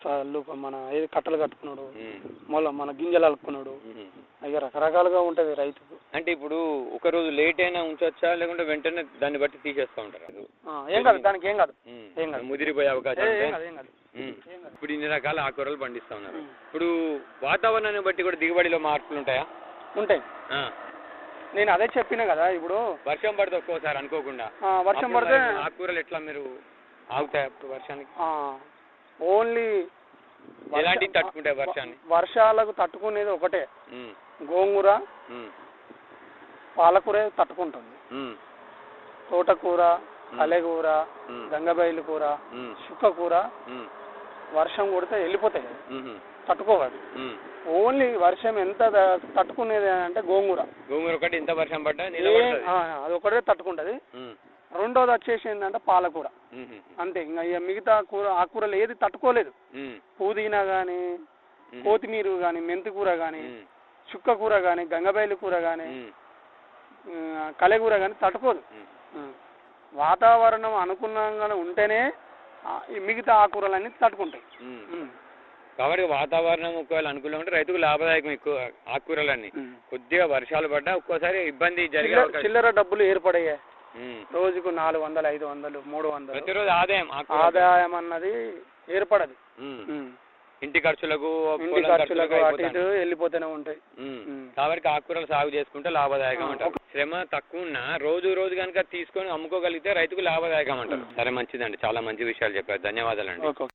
చల్లు మన ఏది కట్టలు కట్టుకున్నాడు ఉమ్, మళ్ళీ మన గింజలు అలుక్కున్నాడు ఉమ్. ఇక రకరకాలుగా ఉంటుంది రైతుకు అంటే ఇప్పుడు ఒక రోజు లేట్ అయినా ఉంచొచ్చా లేకుంటే వెంటనే దాన్ని బట్టి తీసేస్తూ ఉంటారు ఆ, ఏం కాదు దానికి ఏం కాదు ఏం కాదు. ముదిరిపోయే అవకాశం ఏ- ఉంటాయి ఏం కాదు ఏం కాదు ఉమ్. ఏం కాదు ఇప్పుడు ఇన్ని రకాల ఆకుకూరలు పండిస్తా ఉన్నారు ఉమ్. ఇప్పుడు వాతావరణాన్ని బట్టి కూడా దిగుబడిలో మార్పులు ఉంటాయా ఉంటాయి ఆ. నేను అదే చెప్పిన కదా ఇప్పుడు వర్షం పడితే ఒక్కోసారి అనుకోకుండా ఆ, వర్షం అప్పుడు పడితే మరి ఆకుకూరలు ఎట్లా మీరు ఆగుతాయి అప్పుడు వర్షానికి ఓన్లీ ఎలాంటివి తట్టుకుంటాయి వర్షాన్ని వర్షాలకు తట్టుకునేది ఒకటే ఉమ్, గోంగూర ఉమ్, పాలకూర తట్టుకుంటుంది ఉమ్, తోటకూర కలెగూర ఉమ్, గంగబైలు కూర ఉమ్, చుక్క కూర ఉమ్, వర్షం కొడితే వెళ్ళిపోతాయి ఉమ్, తట్టుకోవాలి ఉమ్. ఓన్లీ వర్షం ఎంత ద- తట్టుకునేది అంటే గోంగూర గోంగూర ఒకటి ఎంత వర్షం పడ్డా ఏ- నిలబడుతుంది ఆ, అది ఒకటే తట్టుకుంటది ఉమ్, రెండోది వచ్చేసి ఏంటంటే పాలకూర ఉమ్, అంతే ఇంకా ఇక మిగతా కూర ఆకుకూరలు ఏది తట్టుకోలేదు ఉమ్, పుదీనా కానీ ఉమ్, కొత్తిమీర కానీ మెంతి కూర కానీ ఉమ్, చుక్క కూర కానీ గంగబైలు కూర కానీ ఉమ్, కలెగూర కానీ తట్టుకోదు ఉమ్. ఉం. వాతావరణం అనుకూలంగా ఉంటేనే ఆ, ఈ మిగతా ఆకుకూరలన్నీ తట్టుకుంటాయి ఉమ్. ఉం. కాబట్టి వాతావరణం ఒకవేళ అనుకూలంగా ఉంటే రైతుకు లాభదాయకం ఎక్కువ ఆకుకూరలన్నీ ఉం. కొద్దిగా వర్షాలు పడ్డా ఒక్కోసారి ఇబ్బంది జరిగే చిల్లర అవకాశం చిల్లర డబ్బులు ఏర్పడయ్యాయి ఉమ్. రోజుకు నాలుగు వందలు ఐదు వందలు మూడు వందలు ప్రతిరోజు ఆదాయం ఆకుకూర ఆదాయం అన్నది ఏర్పడదు ఉమ్. ఉం. ఇంటి ఖర్చులకు ఇంటి పొలం ఖర్చులకు అటు అయిపోతాయి. ఇటు వెళ్ళిపోతూనే ఉంటాయి ఉమ్. ఉం. కాబట్టి ఆకుకూరలు సాగు చేసుకుంటే లాభదాయకం ఆ, అంటారు శ్రమ తక్కువ ఉన్నా రోజు రోజు కనుక తీసుకొని అమ్ముకోగలిగితే రైతుకు లాభదాయకం అంటారు సరే మంచిదండి చాలా మంచి విషయాలు చెప్పారు ధన్యవాదాలండి ఓకే ఓకే.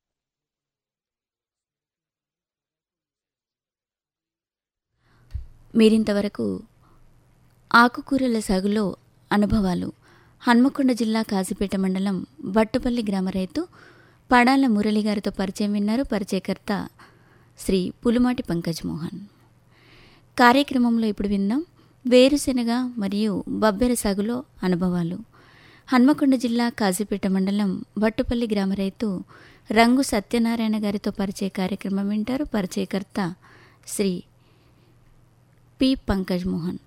మీరింతవరకు ఆకుకూరల సాగులో అనుభవాలు హన్మకొండ జిల్లా కాజీపేట మండలం బట్టుపల్లి గ్రామ రైతు పడాల మురళి గారితో పరిచయం విన్నారు పరిచయకర్త శ్రీ పులుమాటి పంకజ్ మోహన్ కార్యక్రమంలో ఇప్పుడు విందాం వేరుశెనగ మరియు బబ్బెర సాగులో అనుభవాలు హన్మకొండ జిల్లా కాజీపేట మండలం బట్టుపల్లి గ్రామ రైతు రంగు సత్యనారాయణ గారితో పరిచయ కార్యక్రమం వింటారు పరిచయకర్త శ్రీ పి పంకజ్ మోహన్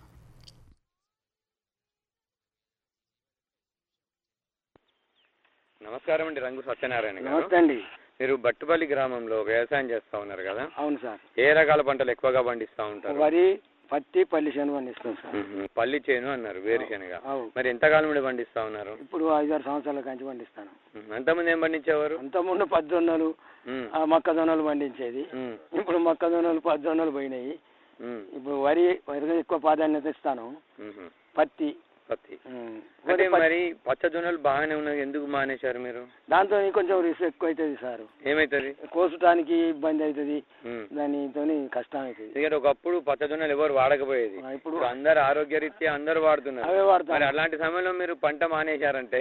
నమస్కారం అండి రంగు సత్యనారాయణ గారు నమస్తే అండి మీరు బట్టుపల్లి గ్రామంలో వ్యవసాయం చేస్తా ఉన్నారు కదా అవును సార్ ఏ రకాల పంటలు ఎక్కువగా పండిస్తా ఉంటారు వరి పత్తి పల్లి శనగ పండిస్తాం సార్ మ్మ్. పల్లి చేను అన్నారు వేరుశెనగ అవు మరి ఎంతకాలం నుండి పండిస్తా ఉన్నారు ఇప్పుడు ఐదారు సంవత్సరాల కంచి పండిస్తాను మ్మ్. ఎంతమంది ఏం పండించేవారు అంతకుముందు పద్దొన్నలు మ్మ్. ఆ మొక్కజొన్నలు పండించేది మ్మ్. ఇప్పుడు మొక్కజొన్నలు పద్దొన్నలు పోయినాయి మ్మ్. ఇప్పుడు వరి వరికి ఎక్కువ ప్రాధాన్యత ఇస్తాను మ్మ్. పత్తి పత్తి ఉం. అంటే వరి పత్తి- మరి పచ్చజొన్నలు బాగానే ఉన్నాయి ఎందుకు మానేశారు మీరు దాంతో కొంచెం రిస్క్ ఎక్కువ అవుతుంది సార్ ఏమైతుంది కోసటానికి ఇబ్బంది అవుతుంది మ్మ్. దానితో కష్టం అవుతుంది ఎందుకంటే ఒకప్పుడు పచ్చజొన్నలు ఎవరు వాడకపోయేది ఆ, ఇప్పుడు ఇప్పుడు అందరు ఆరోగ్యరీత్యా అందరు వాడుతున్నారు అవే మరి వాడతాను అలాంటి సమయంలో మీరు పంట మానేశారంటే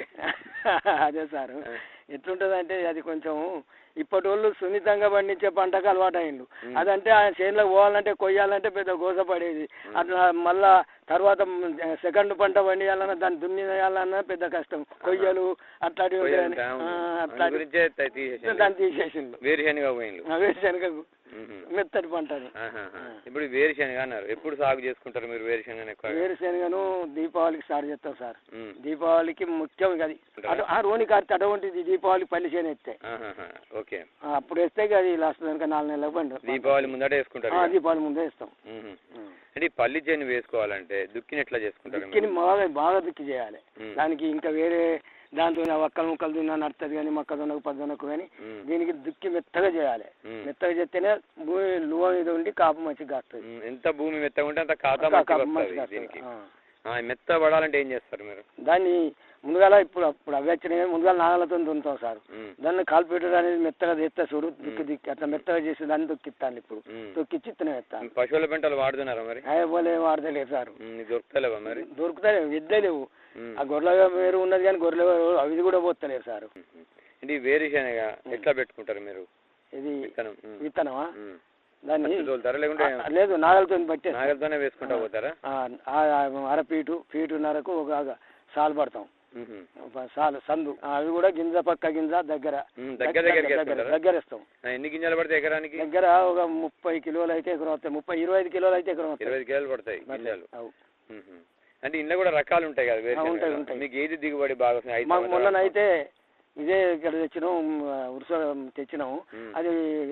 అదే సార్ ఎట్లుంటది అంటే అది కొంచెం ఇప్పటి వాళ్ళు సున్నితంగా పండించే పంటకు అలవాటు అయిండు మ్మ్. అదంటే ఆ చేనులకు పోవాలంటే కొయ్యాలంటే పెద్ద గోస పడేది అట్లా మళ్ళా తర్వాత సెకండ్ పంట పండియాలన్నా దాన్ని దున్నియాలన్నా పెద్ద కష్టం కొయ్యలు అట్లాంటివి ఉంటాయని. పోయేంత ఆ, ఉంది. అందు అట్లాంటి గురించే త- తీసేసిండ్రు. దాన్ని తీసేసిండు వేరుశెనగ పోయిండ్రు వేరుశనగకు మ్మ్. మెత్తటి పంట అది ఆహాహా. ఇప్పుడు వేరుశెనగ అన్నారు ఎప్పుడు సాగు చేసుకుంటారు మీరు వేరుశెనగ ఎక్కువ వేరుశనగను దీపావళికి స్టార్ట్ చేస్తాం సార్ దీపావళికి ముఖ్యం ఇది అటు ఆ రోని కార్తె అటువంటిది దీపావళికి పల్లి చేను ఎత్తే ఓకే ఆ, అప్పుడు వేస్తే ఇక అది లాస్ట్ కనుక నాలుగు నెలలకు పండు దీపావళి ముందట వేసుకుంటారు ఆ, ఇక. దీపావళి ముందే ఇస్తాం మ్మ్. అంటే ఈ పల్లి చేను వేసుకోవాలంటే దుక్కిని ఎట్లా చేసుకుంటారు దుక్కిని మీరు? బాగా బాగా దుక్కి చేయాలి మ్మ్. దానికి ఇంకా వేరే దాంతో ఒక్కలు ముక్కలు దున్నా నడుతుంది కానీ మొక్కజొన్నకు పద్దొన్నకు కానీ మ్మ్. దీనికి దుక్కి మెత్తగా చేయాలి మ్మ్. మెత్తగా చేస్తేనే భూమి లువ మీద ఉండి కాపు మంచిగా కాస్తుంది మ్మ్. ఎంత భూమి మెత్తగా ఉంటే అంత ఖాతా కాపు మంచిగా మంచిగా వస్తుంది కాస్తుంది. దీనికి ఆ. ఆ, మెత్త పడాలంటే ఏం చేస్తారు మీరు దాన్ని ముందుగాల ఇప్పుడు అప్పుడు అవి వచ్చినాయి ముందుగా నాగలతో దున్నుతాం సార్ మ్మ్. దాన్ని కాల్పేటర్ అనేది మెత్తగా తెస్తా చూడు దిక్కు దిక్కు అట్లా మెత్తగా చేసి దాన్ని తొక్కిస్తాను ఇప్పుడు మ్మ్. తొక్కిచ్చి ఇత్తనం ఎత్తాను పశువుల పెంటలు వాడుతున్నారా మరి అయ్యే పోలే వాడతలేదు సార్ మ్మ్. నీకు దొరుకుతలేవా మరి దొరుకుతాయి విద్య లేవు మ్మ్. ఆ గొర్రెల వేరు ఉన్నది కానీ గొర్రెల వేరు అవి కూడా పోతలేరు సార్ మ్మ్. అంటే ఈ వేరుశెనగ ఎట్లా పెట్టుకుంటారు మీరు ఇది విత్తనం మ్మ్. విత్తనమా మ్మ్. దాన్ని పచ్చి తోలుతారా లేకుంటే ఆ, లేదు నాగలతో పట్టే నాగలతోనే వేసుకుంటా పోతారా అర ఫీటు ఫీటున్నరకు ఒక సాలు పడతాం మ్మ్. ఒక సాలు సందు ఆ, అవి కూడా గింజ పక్క గింజ దగ్గర మ్మ్. దగ్గర దగ్గరికి దగ్గర వేసుకుంటారా? దగ్గర ఇస్తాం ఆ, ఎన్ని గింజలు పడతాయి ఎకరానికి దగ్గర ఒక ముప్పై కిలోలు అయితే ఎకరం వస్తాయి ముప్పై ఇరవై ఐదు కిలోలు అయితే ఎకరం వస్తాయి ఇరవై కిలోలు పడతాయి గింజలు అవు. మ్మ్. అంటే ఇంట్లో కూడా రకాలు ఉంటాయి కదా ఆ, ఉంటాయి, వేరుశెనగలో. ఉంటాయి. మీకు ఏది దిగుబడి బాగా వస్తుంది? ఐదు మాకు సంవత్సరాలు మొన్ననైతే ఇదే ఇక్కడ తెచ్చినాం ఉరుస తెచ్చినాం మ్మ్. అది